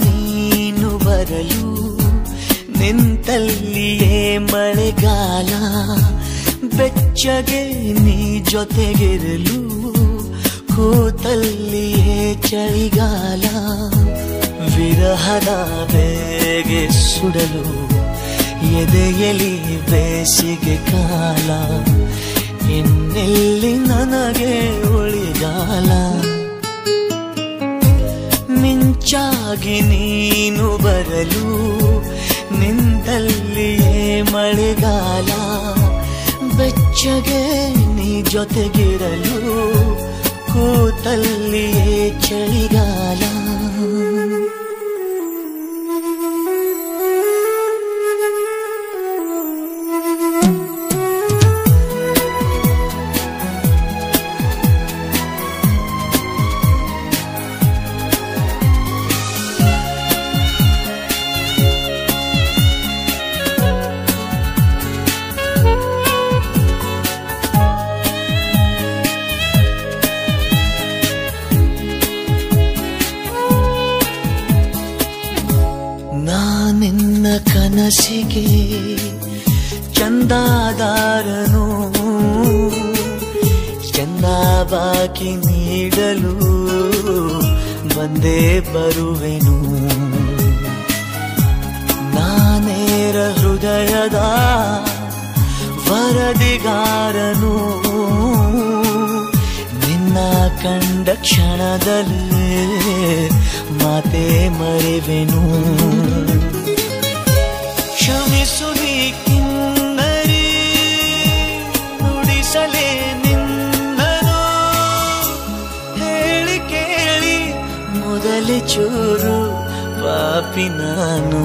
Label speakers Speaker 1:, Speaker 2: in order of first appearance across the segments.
Speaker 1: ನೀನು ಬರಲು ನಿಂತಲ್ಲಿಯೇ ಮಳೆಗಾಲ ಬೆಚ್ಚಗೆ ನೀ ಜೊತೆಗಿರಲು ಕೂತಲ್ಲಿಯೇ ಚಳಿಗಾಲ ವಿರಹದ ಬೇಗೆ ಸುಡಲು ಎದೆಯಲಿ ಬೇಸಿಗೆ ಕಾಲ ಇನ್ನೆಲ್ಲಿ ನನಗೆ ಉಳಿಗಾಲ ಮಿಂಚಾಗಿ ನೀನು ಬರಲು ನಿಂತಲ್ಲಿಯೇ ಮಳೆಗಾಲ ಬೆಚ್ಚಗೆ ನೀ ಜೊತೆಗಿರಲು ಕೂತಲ್ಲಿಯೇ ಚಳಿಗಾಲ ನಾನಿನ್ನ ಕನಸಿಗೆ ಚಂದಾದಾರನು ಚಂದ ಬಾಕಿ ನೀಡಲು ಬಂದೇ ಬರುವೆನು ನಾನೇರ ಹೃದಯದ ವರದಿಗಾರನು ನಿನ್ನ ಕಂಡ ಕ್ಷಣದಲ್ಲಿ ಮಾತೆ ಮರೆವೆನು ಕ್ಷಮಿಸು ನೀ ಕಿನ್ನರಿ ನುಡಿಸಲೇ ನಿನ್ನನು ಹೇಳಿ ಕೇಳಿ ಮೊದಲೇ ಚೂರು ಪಾಪಿ ನಾನು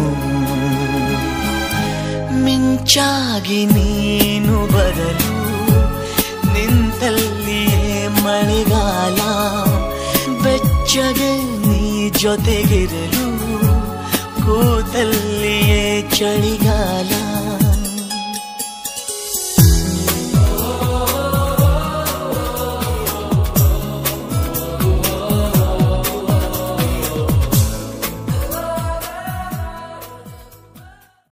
Speaker 1: ಮಿಂಚಾಗಿ ನೀನು ಬರಲು ನಿಂತಲ್ಲಿಯೇ ಮಳೆಗಾಲ ಬೆಚ್ಚಗೆ ನೀ ಜೊತೆಗಿರಲು ಕೂತಲ್ಲಿಯೇ ಚಳಿಗಾಲ